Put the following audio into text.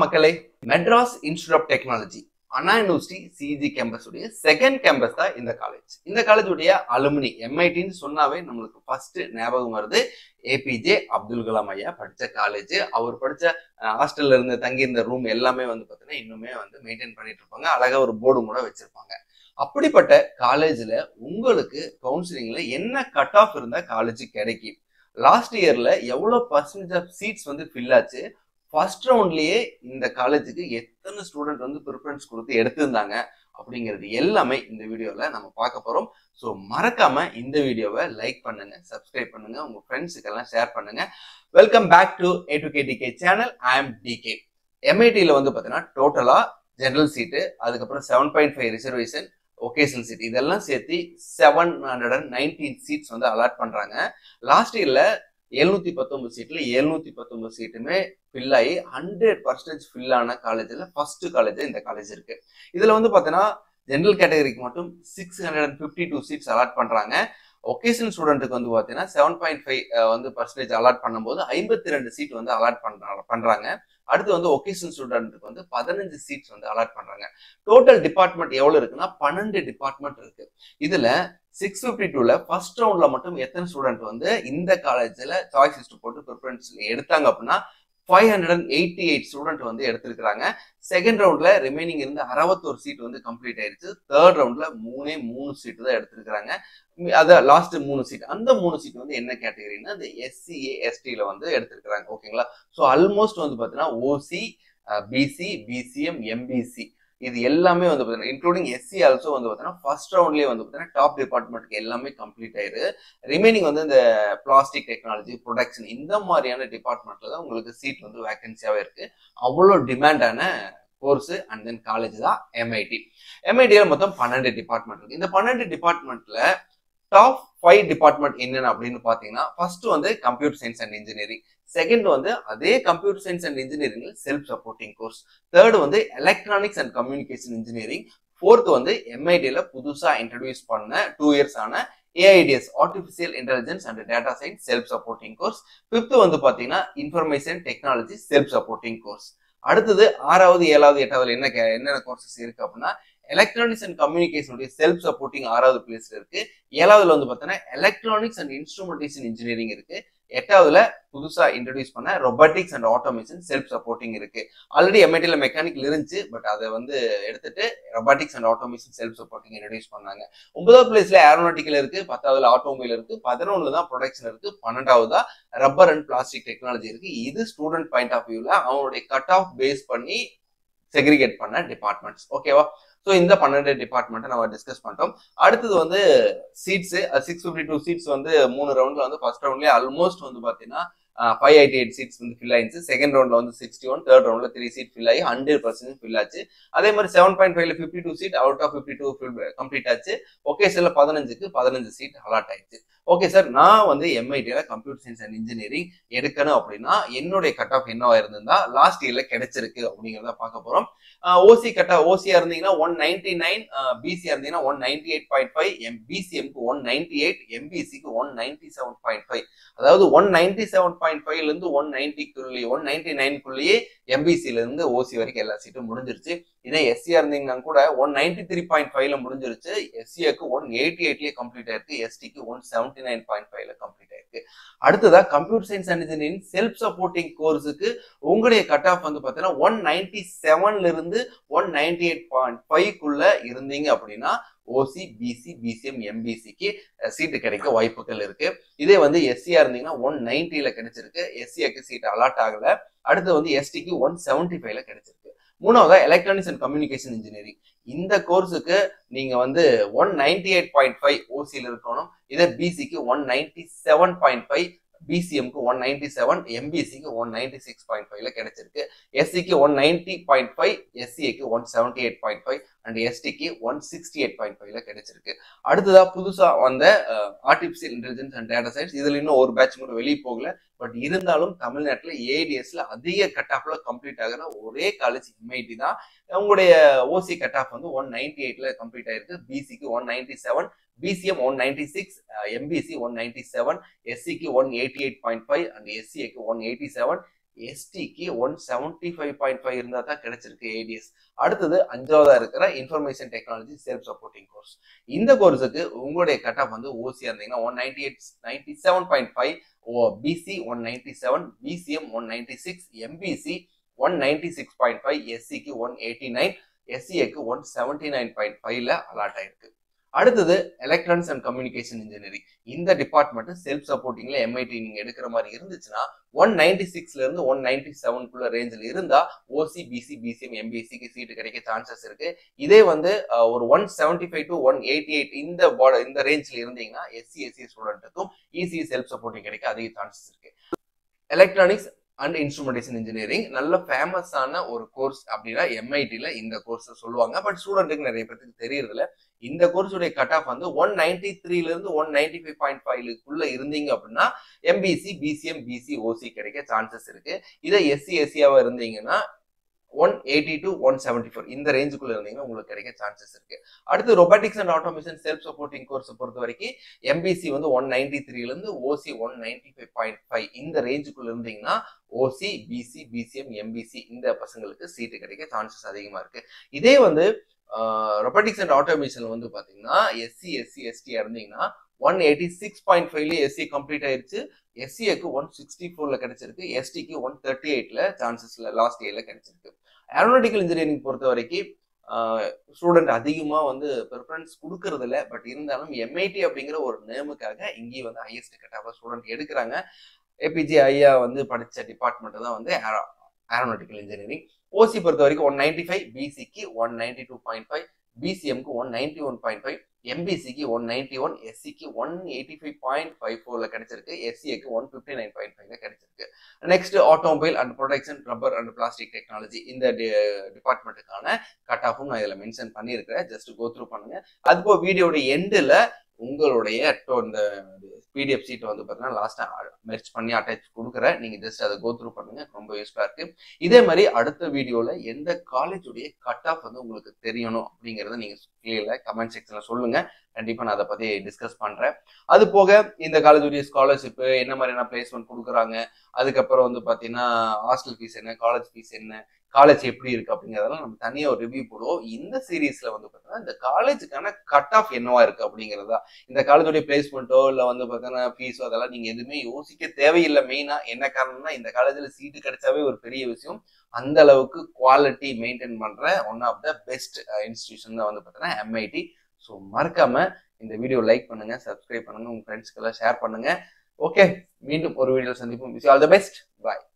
மக்களே Madras institute of technology Anna university CG campus உடைய second campus தான் இந்த காலேஜ் இந்த காலேஜ் உடைய அலுமினி எம்ஐடின்னு சொன்னாவே நம்மளுக்கு ஃபர்ஸ்ட் ஞாபகம் வருது ஏபிஜே அப்துல் கலாம் ஐயா படிச்ச காலேஜ் அவர் படிச்ச ஹாஸ்டல்ல இருந்து தங்கி இருந்த ரூம் எல்லாமே வந்து பார்த்தீங்கன்னா இன்னுமே வந்து மெயின்டைன் பண்ணிட்டு இருப்பாங்க அழகா ஒரு போர்டு கூட வச்சிருப்பாங்க அப்படிப்பட்ட காலேஜ்ல உங்களுக்கு கவுன்சிலிங்ல என்ன கட் ஆஃப் இருந்தா காலேஜ் கிடைக்கும் லாஸ்ட் இயர்ல எவ்வளவு பர்சன்டேஜ் ஆஃப் சீட்ஸ் வந்து ஃபில் ஆச்சு ஃபர்ஸ்ட் ரவுண்ட்லயே இந்த காலேஜுக்கு எத்தனை ஸ்டூடெண்ட் வந்து ப்ரிஃபரன்ஸ் கொடுத்து எடுத்திருந்தாங்க அப்படிங்கிறது எல்லாமே இந்த வீடியோல நம்ம பார்க்க போறோம் ஸோ மறக்காம இந்த வீடியோவை லைக் பண்ணுங்க சப்ஸ்கிரைப் பண்ணுங்க உங்க ஃப்ரெண்ட்ஸுக்கெல்லாம் ஷேர் பண்ணுங்க welcome back to A to K DK channel I am DK எம்ஐடியில் வந்து பார்த்தீங்கன்னா டோட்டலா ஜெனரல் சீட்டு அதுக்கப்புறம் seven point five reservation vocational seat இதெல்லாம் சேர்த்து seven hundred and nineteen seats வந்து அலாட் பண்றாங்க லாஸ்ட் இயர்ல எழுநூத்தி பத்தொன்பது சீட்ல எழுநூத்தி பத்தொன்பது சீட்டுமே ஃபில் ஆகி ஹண்ட்ரட் பர்சன்டேஜ் ஃபில் ஆன காலேஜ்ல ஃபர்ஸ்ட் காலேஜ் இந்த காலேஜ் இருக்கு இதுல வந்து பாத்தீங்கன்னா ஜென்ரல் கேட்டகரிக்கு மட்டும் six hundred and fifty two seats allot பண்றாங்க ஒகேஷனல் ஸ்டூடெண்ட்டுக்கு வந்து பார்த்தீங்கன்னா செவன் பாயிண்ட் ஃபைவ் வந்து பர்சன்டேஜ் அலாட் பண்ணும்போது ஐம்பத்தி ரெண்டு சீட் வந்து அலாட் பண்றாங்க பண்றாங்க அடுத்து வந்து ஒகேஷனல் ஸ்டூடெண்ட்டுக்கு வந்து பதினஞ்சு சீட்ஸ் வந்து அலாட் பண்றாங்க டோட்டல் டிபார்ட்மெண்ட் எவ்வளவு இருக்குன்னா பன்னெண்டு டிபார்ட்மெண்ட் இருக்கு இதுல சிக்ஸ் ஃபிஃப்டி டூல ஃபர்ஸ்ட் ரவுண்ட்ல மட்டும் எத்தனை ஸ்டூடெண்ட் வந்து இந்த காலேஜ்ல சாய்ஸ் லிஸ்ட் போட்டு ப்ரிஃபரன்ஸ் எடுத்தாங்க அப்படின்னா five hundred and eighty eight student வந்து எடுத்திருக்கிறாங்க செகண்ட் ரவுண்ட்ல ரிமைனிங் இருந்து அறுபத்தோரு சீட் வந்து கம்ப்ளீட் ஆயிருச்சு தேர்ட் ரவுண்ட்ல மூணே மூணு சீட் தான் எடுத்திருக்கிறாங்க அதான் லாஸ்ட் மூணு சீட் அந்த மூணு சீட் வந்து என்ன கேட்டகரின்னா இந்த எஸ்சிஏ எஸ்டில வந்து எடுத்திருக்கிறாங்க ஓகேங்களா ஸோ ஆல்மோஸ்ட் வந்து பார்த்தீங்கன்னா ஓசி பிசி பிசிஎம் எம்பிசி இது எல்லாமே வந்து பார்த்தீங்கன்னா இன்க்ளூடிங் எஸ்சி ஆல்சோ வந்து பார்த்தீங்கன்னா ஃபர்ஸ்ட் ரவுண்ட்லேயே வந்து பார்த்தீங்கன்னா டாப் டிபார்ட்மெண்ட்க்கு எல்லாமே கம்ப்ளீட் ஆயிரு ரிமைனிங் வந்து இந்த பிளாஸ்டிக் டெக்னாலஜி ப்ரொடக்ஷன் இந்த மாதிரியான டிபார்ட்மெண்ட்ல தான் உங்களுக்கு சீட் வந்து வேகன்சியாவே இருக்கு அவ்வளோ டிமாண்டான கோர்ஸ் அண்ட் தென் காலேஜ் தான் எம்ஐடி எம்ஐடியில மொத்தம் பன்னெண்டு டிபார்ட்மெண்ட் இருக்கு இந்த பன்னெண்டு டிபார்ட்மெண்ட்ல டாப் ஃபைவ் டிபார்ட்மெண்ட் என்னென்ன அப்படின்னு பார்த்தீங்கன்னா ஃபர்ஸ்ட் வந்து computer science and engineering second வந்து அதே computer science and engineering self supporting course third வந்து electronics and communication engineering fourth வந்து எம்ஐடியில் புதுசாக இன்ட்ரடியூஸ் பண்ண டூ இயர்ஸ் ஆன AIDS artificial intelligence and data science self supporting course fifth வந்து பார்த்தீங்கன்னா information technology self supporting course அடுத்தது ஆறாவது ஏழாவது எட்டாவது என்ன என்னென்ன கோர்சஸ் இருக்கு அப்படின்னா எலக்ட்ரானிக்ஸ் அண்ட் கம்யூனிகேஷனுடைய செல்ஃப் சப்போர்ட்டிங் ஆறாவது பிளேஸ்ல இருக்கு ஏழாவதுல வந்து பார்த்தீங்கன்னா எலக்ட்ரானிக்ஸ் அண்ட் இன்ஸ்ட்ருமெண்டேஷன் இன்ஜினியரிங் இருக்கு எட்டாவதுல புதுசா இன்ட்ரடியூஸ் பண்ண robotics and automation self supporting இருக்கு ஆல்ரெடி எம்ஐடில மெக்கானிக்கல் இருந்துச்சு பட் அதை வந்து எடுத்துட்டு robotics and automation self supporting introduce பண்ணாங்க ஒன்பதாவது பிளேஸ்ல ஏரோநாட்டிக்கல் இருக்கு பத்தாவதுல ஆட்டோமொபைல் இருக்கு பதினொன்னுல தான் ப்ரொடக்ஷன் இருக்கு பன்னெண்டாவதா ரப்பர் அண்ட் பிளாஸ்டிக் டெக்னாலஜி இருக்கு இது ஸ்டூடெண்ட் பாயிண்ட் ஆஃப் வியூல அவனுடைய கட் ஆஃப் பேஸ் பண்ணி செக்ரிகேட் பண்ண டிபார்ட்மெண்ட்ஸ் ஓகேவா ஸோ இந்த பன்னெண்டு டிபார்ட்மெண்ட்டை நம்ம டிஸ்கஸ் பண்ணிட்டோம் அடுத்தது வந்து seats six fifty two seats வந்து மூணு ரவுண்ட்ல வந்து ஃபர்ஸ்ட் ரவுண்ட்லேயே ஆல்மோஸ்ட் வந்து பார்த்தீங்கன்னா ஃபைவ் எயிட்டி எயிட் சீட்ஸ் வந்து ஃபில் ஆயிடுச்சு செகண்ட் ரவுண்ட்ல வந்து சிக்ஸ்டி ஒன் தேர்ட் ரவுண்ட்ல த்ரீ சீட் ஃபில் ஆகி ஹண்ட்ரட் பர்சன்ட் ஃபில் ஆச்சு அதே மாதிரி செவன் பாயிண்ட் ஃபைவ்ல fifty two seat out of fifty two complete ஆச்சு ஓகே சார்ல பதினஞ்சுக்கு பதினஞ்சு சீட் அலாட் ஆயிடுச்சு ஓகே சார் நான் வந்து எம்ஐடியில் கம்ப்யூட்டர் சயின்ஸ் அண்ட் இன்ஜினியரிங் எடுக்கணும் அப்படின்னா என்னுடைய கட் ஆஃப் என்னவா இருந்திருந்தா லாஸ்ட் இயர்ல கிடைச்சிருக்கு அப்படிங்கிறத பார்க்க போறோம் ஓசி கட் ஆஃப் ஓசியா இருந்தீங்கன்னா ஒன் நைன்டி நைன் பிசியா இருந்தீங்கன்னா one ninety eight point five M பிசிஎம்க்கு ஒன் நைன்டி எயிட் எம்பிசிக்கு one ninety seven point five அதாவது ஒன் நைன்டி செவன் பாயிண்ட் ஃபைவ்ல இருந்து ஒன் நைன்டிக்குள்ளேயே ஒன் நைன்டி நைன்குள்ளேயே எம்பிசில இருந்து ஓசி வரைக்கும் எல்லா சீட்டும் முடிஞ்சிருச்சு இதே எஸ்சியா இருந்தீங்கன்னா கூட ஒன் நைன்டி த்ரீ பாயிண்ட் ஃபைவ்ல முடிஞ்சிருச்சு எஸ்சிக்கு ஒன் எயிட்டி எயிட்லயே கம்ப்ளீட் ஆயிருக்கு எஸ்டிக்கு ஒன் செவன்டி நைன் பாயிண்ட் ஃபைவ்ல கம்ப்ளீட் ஆயிருக்கு அடுத்ததா computer science and engineering self supporting கோர்ஸுக்கு உங்களுடைய கட் ஆஃப் வந்து பார்த்தீங்கன்னா ஒன் நைன்டி செவன்ல இருந்து ஒன் நைன்டி எயிட் பாயிண்ட் ஃபைவ்க்குள்ள இருந்தீங்க அப்படின்னா ஓசி பிசி பிசிஎம் எம்பிசிக்கு சீட்டு கிடைக்க வாய்ப்புகள் இருக்கு இதே வந்து எஸ்சியா இருந்தீங்கன்னா ஒன் நைன்டில கிடைச்சிருக்கு எஸ்சிக்கு சீட் அலாட் ஆகல அடுத்து வந்து எஸ்டிக்கு ஒன் செவன்டி ஃபைவ்ல கிடைச்சிருக்கு மூணாவதா எலக்ட்ரானிக்ஸ் அண்ட் கம்யூனிகேஷன் இன்ஜினியரிங் இந்த கோர்ஸுக்கு நீங்க வந்து one ninety eight point five ஓசியில் இருக்கணும் இதே பிசிக்கு one ninety seven point five பிசிஎம்க்கு ஒன் நைன்டி செவன் எம்பிசிக்கு ஒன் நைன்டி சிக்ஸ் பாயிண்ட் ஃபைவ்ல கிடைச்சிருக்கு எஸ்சிக்கு ஒன் நைன்டி பாயிண்ட் ஃபைவ் எஸ்சிஏக்கு one seventy eight point five and எஸ்டிக்கு ஒன் சிக்ஸ்டி எயிட் பாயிண்ட் ஃபைவ்ல கிடைச்சிருக்கு அடுத்ததா புதுசா வந்த artificial intelligence and data science இதுல இன்னும் ஒரு பேட்ச் கூட வெளியே போகல பட் இருந்தாலும் தமிழ்நாட்டில் ஏடிஎஸ்ல அதிக கட் ஆஃப்ல கம்ப்ளீட் ஆகிற ஒரே காலேஜ் எம்ஐடி தான் உங்களுடைய ஓசி கட் ஆஃப் வந்து ஒன் நைன்டி எயிட்ல கம்ப்ளீட் ஆயிருக்கு பிசிக்கு one ninety seven PCM one ninety six MBC one ninety seven எஸ்சிக்கு one eighty eight point five and எஸ்சிஏக்கு ஒன் எயிட்டி செவன் எஸ்டிக்கு one seventy five point five இருந்தால் தான் கிடைச்சிருக்கு ஏடிஎஸ் அடுத்தது அஞ்சாவதா இருக்கிற information technology self supporting course இந்த கோர்ஸுக்கு உங்களுடைய கட் ஆஃப் வந்து ஓசியா இருந்தீங்கன்னா one ninety eight ninety seven point five ஓ PC one ninety seven PCM one ninety six MBC one ninety six point five எஸ்சிக்கு ஒன் எயிட்டி நைன் எஸ்சிஏக்கு one seventy nine point ஃபைவ்ல allot ஆயிருக்கு அடுத்தது electronics and communication engineering இந்த department self சப்போர்ட்டிங்ல MIT நீங்க எடுக்கிற மாதிரி இருந்துச்சுன்னா ஒன் நைன்டி சிக்ஸ்ல இருந்து ஒன் நைன்டி செவன்குள்ள ரேஞ்சில் இருந்தா ஓசி பிசி பிசிஎம் எம்பிஎஸ்சிக்கு சீட்டு கிடைக்க சான்சஸ் இருக்கு இதே வந்து அஹ், ஒரு one seventy five to one eighty eight இந்த பார்டர் இந்த ரேஞ்சில் இருந்தீங்கன்னா எஸ்சி எஸ்சி ஸ்டூடெண்ட்டுக்கும் ஈஸி செல்ஃப் சப்போர்ட்டிங் கிடைக்க அதிக சான்சஸ் இருக்கு எலக்ட்ரானிக்ஸ் அண்ட் இன்ஸ்ட்ருமெண்டேஷன் இன்ஜினியரிங் நல்ல ஃபேமஸான ஒரு கோர்ஸ் அப்படின்னா எம்ஐடியில் இந்த கோர்ஸ் சொல்லுவாங்க பட் ஸ்டூடெண்ட்டுக்கு நிறைய பேருக்கு தெரியறதில்ல இந்த கோர்ஸுடைய கட் ஆஃப் வந்து ஒன் நைன்டி த்ரீல இருந்து ஒன் நைன்டி ஃபைவ் பாயிண்ட் ஃபைவ்க்குள்ள இருந்தீங்க அப்படின்னா எம்பிசி பிசிஎம் பிசி ஓசி கிடைக்க சான்சஸ் இருக்கு இதே எஸ்சி எஸ்சியாவா இருந்தீங்கன்னா one eighty two one seventy four இந்த ரேஞ்சுக்குள்ள இருந்தீங்கன்னா உங்களுக்கு கிடைக்க சான்சஸ் இருக்கு அடுத்து robotics and automation self supporting course பொறுத்த வரைக்கும் எம்பிசி வந்து ஒன் நைன்டி த்ரீல இருந்து OC one ninety five point five இந்த ரேஞ்சுக்குள்ள இருந்தீங்கன்னா ஓசி பிசி பிசிஎம் எம்பிசி இந்த பசங்களுக்கு சீட்டு கிடைக்க சான்சஸ் அதிகமா இருக்கு இதே வந்து ரொபாட்டிக்ஸ் அண்ட் ஆட்டோமேஷன் வந்து பாத்தீங்கன்னா எஸ்சி எஸ்சி எஸ்டி இருந்தீங்கன்னா ஒன் எயிட்டி சிக்ஸ் பாயிண்ட் ஃபைவ்ல எஸ்சி கம்ப்ளீட் ஆயிருச்சு எஸ்சிஏக்கு ஒன் சிக்ஸ்டி ஃபோர்ல கிடைச்சிருக்கு எஸ்டிக்கு ஒன் தேர்ட்டி எயிட்ல சான்சஸ்ல லாஸ்ட் இயர்ல கிடைச்சிருக்கு ஏரோநாட்டிக்கல் இன்ஜினியரிங் பொறுத்த வரைக்கும் ஸ்டூடெண்ட் அதிகமாக வந்து ப்ரிஃபரன்ஸ் கொடுக்கறது இல்லை பட் இருந்தாலும் எம்ஐடி அப்படிங்கிற ஒரு நேமுக்காக இங்கேயும் வந்து ஹையஸ்ட் கட்டாக ஸ்டூடெண்ட் எடுக்கிறாங்க ஏபிஜே ஐயா வந்து படித்த டிபார்ட்மெண்ட் தான் வந்து ஏரோநாட்டிக்கல் இன்ஜினியரிங் ஓசி பொறுத்த வரைக்கும் ஒன் நைன்டி ஃபைவ் பிசிக்கு one ninety two point five பிசிஎம்க்கு one ninety one point five எம்பிசிக்கு ஒன் நைன்டி ஒன் எஸ்சிக்கு one eighty five point five ஃபோர்ல கிடைச்சிருக்கு எஸ்சிஏக்கு ஒன் ஃபிஃப்டி நைன் பாயிண்ட் ஃபைவ்ல கிடைச்சிருக்கு next automobile and production rubber and plastic technology இந்த டிபார்ட்மெண்ட்டுக்கான கட் ஆஃபும் நான் இதில் மென்ஷன் பண்ணியிருக்கிறேன் ஜஸ்ட் கோ த்ரூ பண்ணுங்க அதுபோக வீடியோட எண்டில் உங்களுடைய to- இந்த பிடிஎஃப் சீட் வந்து பார்த்தீங்கன்னா லாஸ்ட்டாக மெர்ச் பண்ணி அட்டாச் கொடுக்குறேன் நீங்கள் ஜஸ்ட் அதை கோ த்ரூ பண்ணுங்க ரொம்ப யூஸ்ஃபுல்லாக இருக்கு இதே மாதிரி அடுத்த வீடியோவில் எந்த காலேஜுடைய கட் ஆஃப் வந்து உங்களுக்கு தெரியணும் அப்படிங்கிறத நீங்கள் கீழே கமெண்ட் செக்ஷனில் சொல்லுங்க கண்டிப்பாக நான் அதை பற்றி டிஸ்கஸ் பண்ணுறேன் அது போக இந்த காலேஜுடைய ஸ்காலர்ஷிப்பு என்ன மாதிரியான பிளேஸ்மெண்ட் கொடுக்குறாங்க அதுக்கப்புறம் வந்து பார்த்தீங்கன்னா ஹாஸ்டல் ஃபீஸ் என்ன காலேஜ் ஃபீஸ் என்ன காலேஜ் எப்படி இருக்கு அப்படிங்கிறதெல்லாம் நம்ம தனியாக ஒரு ரிவ்யூ போடுவோம் இந்த சீரீஸ்ல வந்து பார்த்தீங்கன்னா இந்த காலேஜுக்கான கட் ஆஃப் என்னவா இருக்கு அப்படிங்கிறதா இந்த காலேஜுடைய பிளேஸ்மெண்ட்டோ இல்லை வந்து பார்த்தீங்கன்னா ஃபீஸோ அதெல்லாம் நீங்க எதுவுமே யோசிக்க தேவையில்லை மெயினா என்ன காரணம்னா இந்த காலேஜில் சீட்டு கிடைச்சாவே ஒரு பெரிய விஷயம் அந்த அளவுக்கு குவாலிட்டி மெயின்டைன் பண்ற one of the best institution தான் வந்து பார்த்தீங்கன்னா எம்ஐடி ஸோ மறக்காம இந்த வீடியோ லைக் பண்ணுங்க சப்ஸ்கிரைப் பண்ணுங்க உங்க ஃப்ரெண்ட்ஸ்க்கெல்லாம் ஷேர் பண்ணுங்க ஓகே மீண்டும் ஒரு வீடியோ சந்திப்போம் ஆல் த பெஸ்ட் பாய்